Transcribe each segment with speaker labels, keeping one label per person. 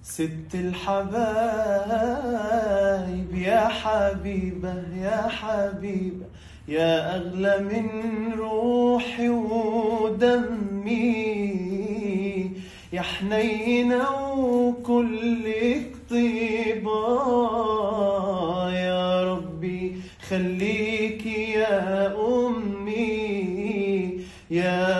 Speaker 1: ست الحبايب يا حبيبة يا حبيبة يا أغلى من روحي ودمي يا حنينة وكلك طيبة يا ربي خليكي يا أمي يا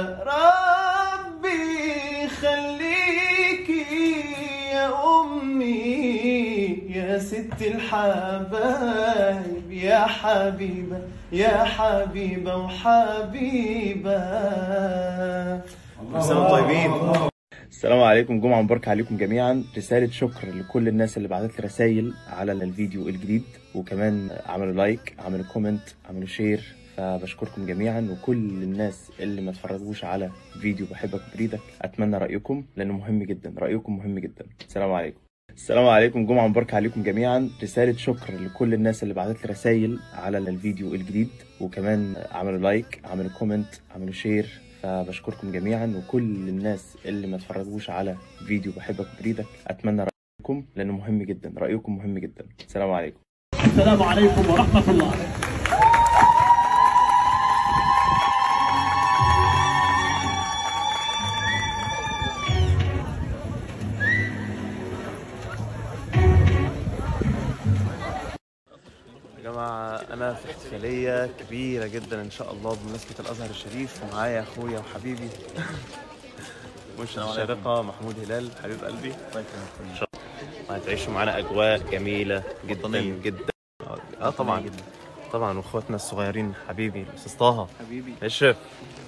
Speaker 1: ربي خليكي يا أمي يا ست الحبايب يا حبيبة يا حبيبة وحبيبة
Speaker 2: كل سنة وانتم طيبين السلام عليكم جمعة مباركة عليكم جميعا رسالة شكر لكل الناس اللي بعتت لي رسايل على الفيديو الجديد وكمان عملوا لايك عملوا كومنت عملوا شير فبشكركم جميعا وكل الناس اللي ما اتفرجوش على فيديو بحبك بريدك اتمنى رايكم لانه مهم جدا رايكم مهم جدا السلام عليكم السلام عليكم جمعة مباركة عليكم جميعا رسالة شكر لكل الناس اللي بعتت لي رسايل على الفيديو الجديد وكمان عملوا لايك عملوا كومنت عملوا شير فبشكركم جميعا وكل الناس اللي ما اتفرجوش على فيديو بحبك بريدك اتمنى رايكم لانه مهم جدا رايكم مهم جدا السلام عليكم
Speaker 3: السلام عليكم ورحمة الله
Speaker 2: يا جماعة أنا في احتفالية كبيرة جدا إن شاء الله بمناسبة الأزهر الشريف ومعايا أخويا وحبيبي مش الشارقة محمود هلال حبيب قلبي إن شاء الله هتعيشوا معانا أجواء جميلة جدا جدا اه طبعا طبعا واخواتنا الصغيرين حبيبي الاستاذ طه
Speaker 1: حبيبي
Speaker 2: اشرف